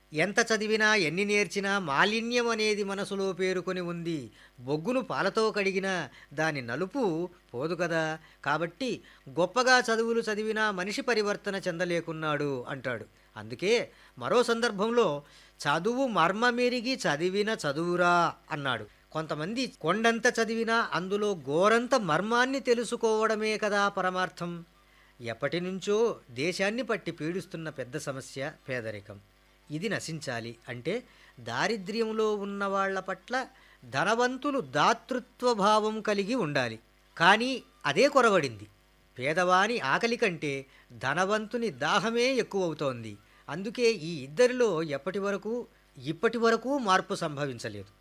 ఎంత చదివినా ఎన్ని నేర్చినా మాలిన్యం అనేది మనసులో పేరుకొని ఉంది బొగ్గును పాలతో కడిగినా దాని నలుపు పోదు కదా కాబట్టి గొప్పగా చదువులు చదివినా మనిషి పరివర్తన చెందలేకున్నాడు అంటాడు అందుకే మరో సందర్భంలో చదువు మర్మమెరిగి చదివిన చదువురా అన్నాడు కొంతమంది కొండంత చదివినా అందులో గోరంత మర్మాన్ని తెలుసుకోవడమే కదా పరమార్థం ఎప్పటి నుంచో దేశాన్ని పట్టి పీడిస్తున్న పెద్ద సమస్య పేదరికం ఇది నశించాలి అంటే దారిద్ర్యంలో ఉన్న వాళ్ళ పట్ల ధనవంతులు దాతృత్వ భావం కలిగి ఉండాలి కానీ అదే కొరవడింది పేదవాని ఆకలి కంటే ధనవంతుని దాహమే ఎక్కువవుతోంది అందుకే ఈ ఇద్దరిలో ఎప్పటి వరకు ఇప్పటి వరకు మార్పు సంభవించలేదు